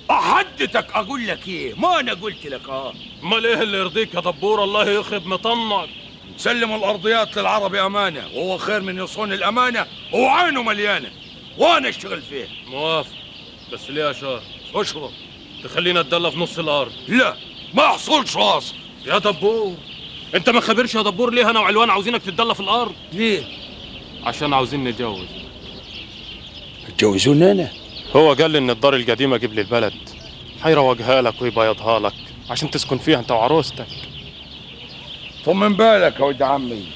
احدتك اقول لك ايه ما انا قلت لك اه امال ايه اللي يرضيك يا دبور الله يخرب مطنك سلم الارضيات للعربي امانه وهو خير من يصون الامانه وعينه مليانه وانا اشتغل فيه موافق بس ليه يا شهر اشرب تخلينا اتدلى في نص الارض لا ما يحصلش واصل يا دبور انت ما خبرش يا دبور ليه انا وعلوان عاوزينك تتدلى في الارض ليه عشان عاوزين نتجوز تجوزوني انا هو قال لي ان الدار القديمه جيب لي البلد هيروجها لك ويبيضها لك عشان تسكن فيها انت وعروستك طمن بالك يا ولد عمي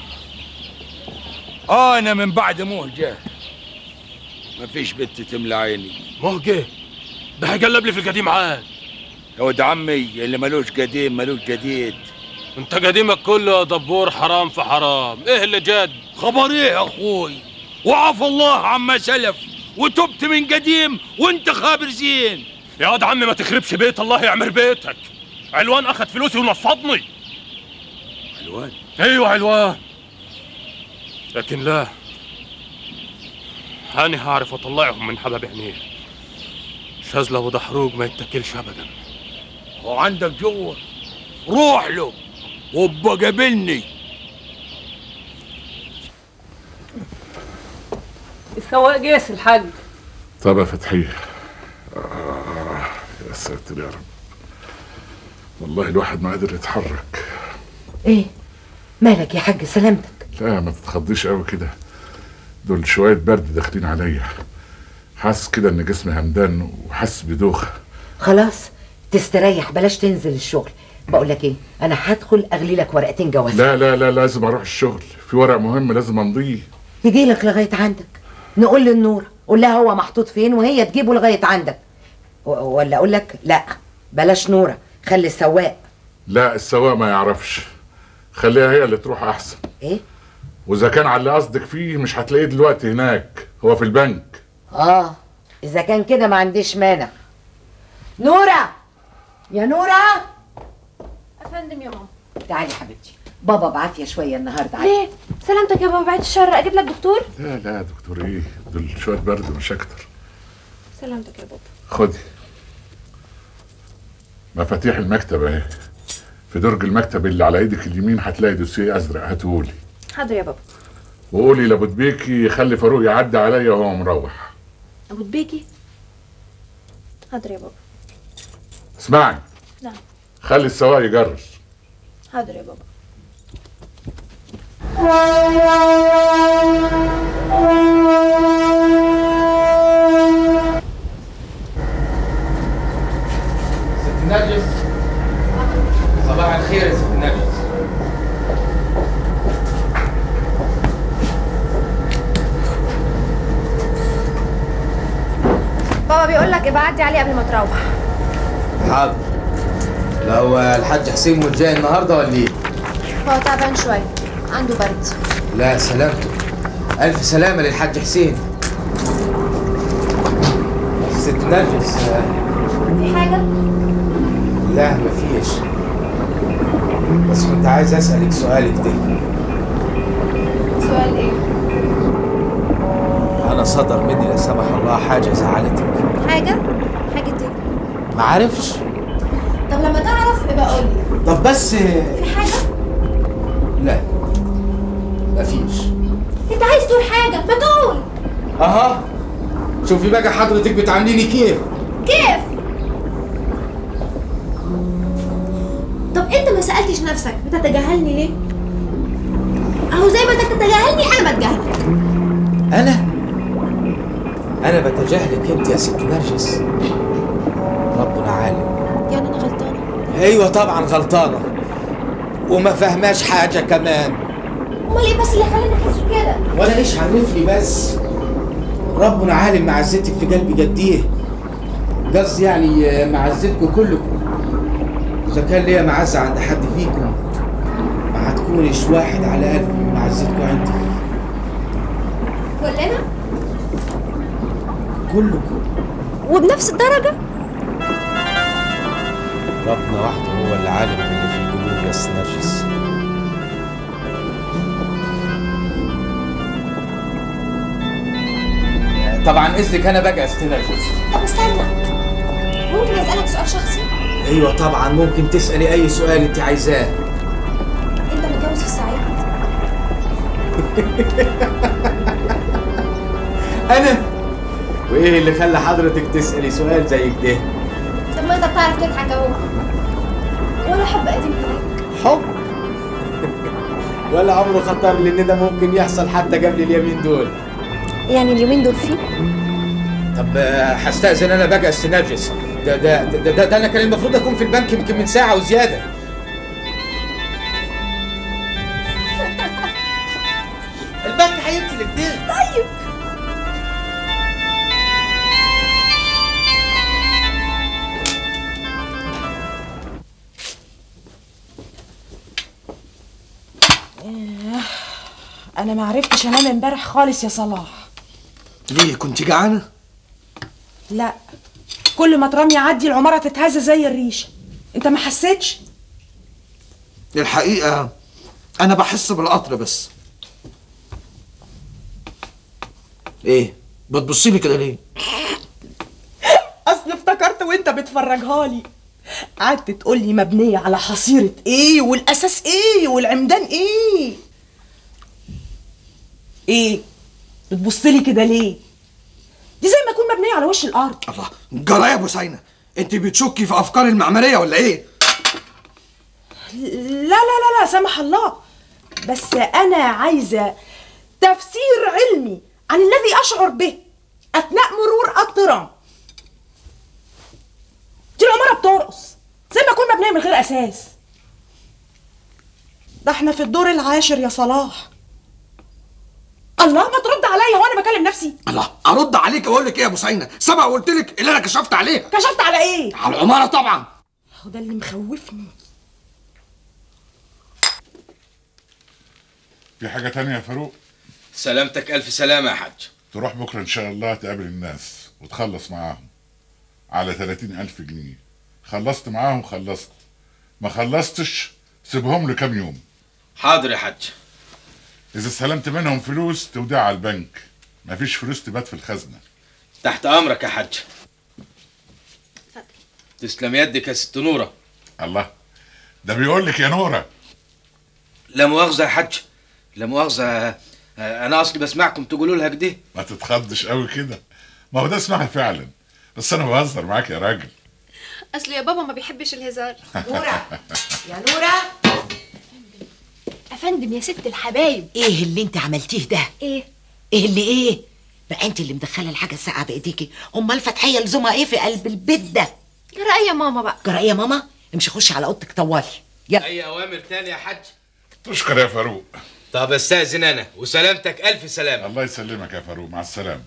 انا من بعد مهجه ما فيش بنت تملى عيني مهجه ده هيقلب لي في القديم عاد يا ولد عمي اللي ملوش قديم ملوش جديد انت قديمك كله يا دبور حرام في حرام ايه اللي جد خبر ايه يا اخوي وعفى الله عما سلف وتبت من قديم وانت خابر زين يا واد عمي ما تخربش بيت الله يعمر بيتك علوان اخذ فلوسي ونفضني علوان ايوه علوان لكن لا هاني هعرف اطلعهم من حباب عينيه شاذلة ودحروج ما يتكلش ابدا وعندك جوا روح له وابقى قابلني السواق جيس الحاج طب يا فتحية آه يا ساتر يا رب والله الواحد ما قادر يتحرك ايه مالك يا حاج سلامتك لا ما تتخضيش قوي كده دول شوية برد داخلين عليا حاسس كده ان جسمي همدان وحاسس بدوخة خلاص تستريح بلاش تنزل الشغل بقول لك ايه انا هدخل اغلي لك ورقتين جواز لا لا لا لازم اروح الشغل في ورق مهم لازم امضيه يجي لك لغايه عندك نقول للنور قول لها هو محطوط فين وهي تجيبه لغايه عندك و- ولا اقول لك لا بلاش نوره خلي السواق لا السواق ما يعرفش خليها هي اللي تروح احسن ايه واذا كان على اللي قصدك فيه مش هتلاقيه دلوقتي هناك هو في البنك اه اذا كان كده ما عنديش مانع نوره يا نوره افندم يا ماما تعالي يا حبيبتي بابا بعافيه شويه النهارده ليه سلامتك يا بابا بعد الشر اجيب لك دكتور لا لا يا دكتور ايه دول شويه برد مش اكتر سلامتك يا بابا خدي مفاتيح المكتب اهي في درج المكتب اللي على ايدك اليمين هتلاقي دوسيه ازرق هاتهولي حاضر يا بابا وقولي لابو بيكي يخلي فاروق يعدي عليا وهو مروح ابو بيكي حاضر يا بابا اسمعني نعم خلي السواق يجرش حاضر يا بابا ست نرجس صباح الخير يا ست نرجس بابا بيقول لك ابقى عدي عليه قبل ما تروح حاضر لا هو الحاج حسين مش جاي النهارده ولا ايه؟ هو تعبان شويه عنده برد لا سلامته ألف سلامة للحاج حسين ست نرجس آه، في حاجه لا مفيش بس كنت عايز أسألك سؤال كده سؤال ايه أنا صدر مني لا سمح الله حاجة زعلتك حاجه حاجه ايه ما عارفش طب لما تعرف ابقى قول لي طب بس في حاجه لا مفيش انت عايز تقول حاجه ما تقول اها شوفي بقى حضرتك بتعامليني كيف كيف طب انت ما سالتش نفسك بتتجاهلني ليه اهو زي ما انت بتتجاهلني انا بتجاهلك انا انا بتجاهلك انت يا ست نرجس ربنا عالم يعني انا غلطانه ايوه طبعا غلطانه وما فهماش حاجه كمان امال ايه بس اللي خلاني احس كده ولا ليش عرفني بس ربنا عالم معزتك في قلبي قد ايه قصدي يعني آه، معزتكم كلكم اذا كان ليا معزه عند حد فيكم ما هتكونش واحد على قلبي من معزتكم عندي كلنا كلكم وبنفس الدرجه ربنا وحده هو اللي عالم باللي في القلوب يا سنرجس طبعا اذنك انا بقى يا سنرجس طب استنى اسالك سؤال شخصي ايوه طبعا ممكن تسالي اي سؤال انت عايزاه انت متجوز في الصعيد انا وايه اللي خلى حضرتك تسالي سؤال زي كده طب ما انت بتعرف تضحك اهو ولا حب قديم هناك حب ولا عمره خطر لي ان ده ممكن يحصل حتى قبل اليومين دول يعني اليومين دول فيه طب آه، هستأذن انا بقى استنرجس ده ده ده, ده, ده انا كان المفروض اكون في البنك يمكن من ساعة وزيادة البنك هيقتل كده طيب انا ما عرفتش انام امبارح خالص يا صلاح ليه كنت جعانه لا كل ما ترام يعدي العماره تتهز زي الريشه انت ما حسيتش الحقيقه انا بحس بالقطر بس ايه بتبصي لي كده ليه اصل افتكرت وانت بتفرجها لي قعدت تقول لي مبنيه على حصيره ايه والاساس ايه والعمدان ايه ايه بتبص لي كده ليه دي زي ما تكون مبنيه على وش الارض الله جرى يا ابو سينا انت بتشكي في افكار المعماريه ولا ايه لا لا لا لا سمح الله بس انا عايزه تفسير علمي عن الذي اشعر به اثناء مرور الترام دي العماره بترقص زي ما اكون مبنيه من غير اساس ده احنا في الدور العاشر يا صلاح الله ما ترد عليا وانا بكلم نفسي الله ارد عليك واقول لك ايه يا ابو سينا سبق قلت لك اللي انا كشفت عليها كشفت على ايه على العماره طبعا هو ده اللي مخوفني في حاجة تانية يا فاروق سلامتك الف سلامة يا حاج تروح بكرة إن شاء الله تقابل الناس وتخلص معاهم على 30 ألف جنيه خلصت معاهم خلصت ما خلصتش سيبهم له كام يوم حاضر يا حاج إذا استلمت منهم فلوس توديها على البنك مفيش فلوس تبات في الخزنة تحت امرك يا حاج تسلم يدك يا ست نورة الله ده بيقول لك يا نورة لا مؤاخذة يا حاج لا مؤاخذة آه، انا اصلي بسمعكم تقولوا لها كده ما تتخضش قوي كده ما هو ده اسمها فعلا بس أنا بهزر معاك يا راجل اصل يا بابا ما بيحبش الهزار نورة يا نورة افندم يا ست الحبايب ايه اللي انت عملتيه ده ايه ايه اللي ايه بقى انت اللي مدخله الحاجه الساقعه بايديكي امال فتحيه لزومها ايه في قلب البيت ده رأي يا ماما بقى جرى ايه يا ماما امشي خشي على اوضتك طوالي يلا اي اوامر تاني يا حاج تشكر يا فاروق طب استاذن انا وسلامتك الف سلامة الله يسلمك يا فاروق مع السلامة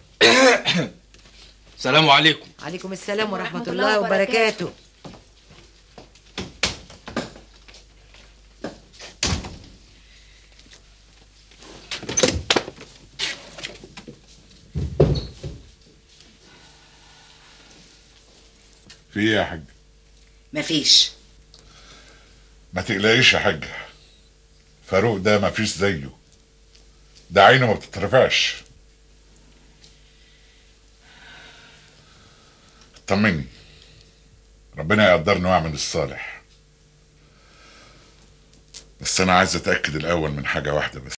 سلام عليكم عليكم السلام ورحمه ورحمة الله الله وبركاته في إيه يا حاج مفيش ما تقلقيش يا حاج فاروق ده ما فيش زيه ده عينه ما بتترفعش طمني ربنا يقدرني واعمل الصالح بس انا عايز اتاكد الاول من حاجه واحده بس